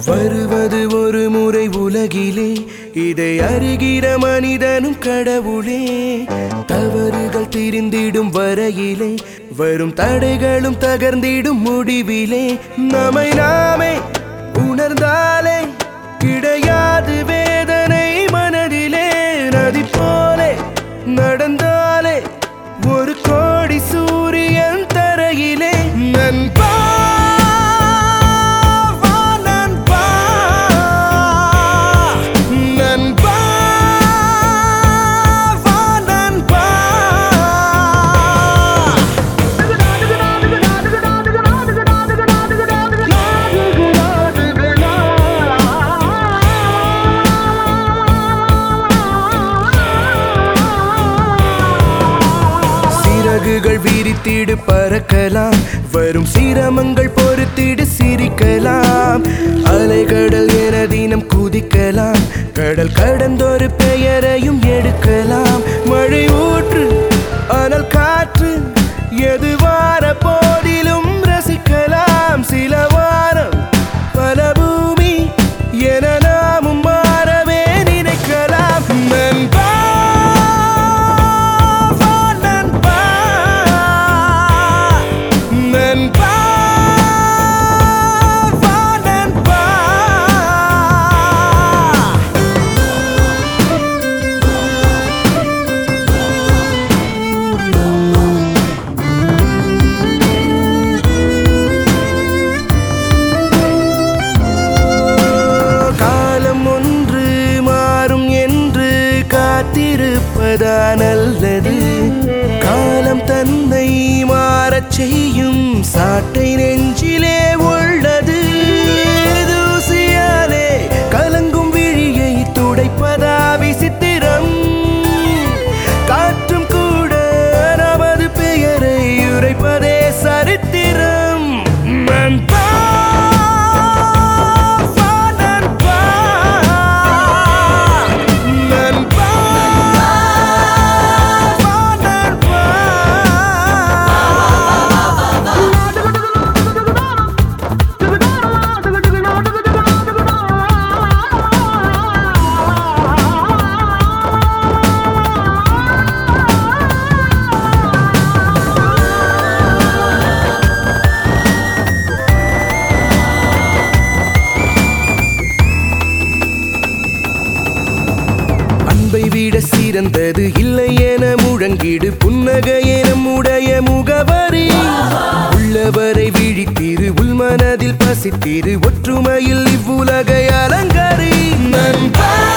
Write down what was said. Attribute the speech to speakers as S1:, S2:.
S1: வருவது ஒரு முறை உலகிலே இதை அறிகிற மனிதனும் கடவுளே தவறுகள் திரிந்திடும் வரையிலே வரும் தடைகளும் தகர்ந்திடும் முடிவிலே நம்மை நாமே உணர்ந்தாலே கிடையாது வேதனை மனதிலே நதி போலே நடந்தாலே ஒரு கோடி சூரியன் தரையிலே நண்பா வா நண்பா நண்பா வா நண்பா சிறகுகள் விரித்திடு பறக்கலாம் வரும் சிரமங்கள் பொறுத்திடு சிரிக்கலாம் அலைகடல் என தினம் குதிக்கலாம் கடல் கடந்தொரு பெயரையும் எடுக்கலாம் மழை ஊற்று அனல் காற்று எது வார போதிலும் ரசிக்கலாம் சில வாரம் பல பூமி என நாமும் மாறவே நினைக்கலாம் நண்பா வா நண்பா நண்பா வா நண்பா காலம் ஒன்று மாறும் என்று காத்திருப்பதா நல்லது காலம் தன்னை மாறச் செய்யும் சாட்டை நெஞ்சிலே உள்ளது தூசியாலே கலங்கும் விழியை துடைப்பதா விசித்திரம் காற்றும் கூட நமது பெயரை உரைப்பதே சரித்திரம் நண்பா வா நண்பா நண்பா வா நண்பா அன்பை விட சிறந்தது இல்லை என முழங்கிடு புன்னகை எனும் உடைய முகவரி உள்ளவரை விழித்திரு உள்மனதில் பசித்திரு ஒற்றுமையில் இவ்வுலகை அலங்கரி நண்பா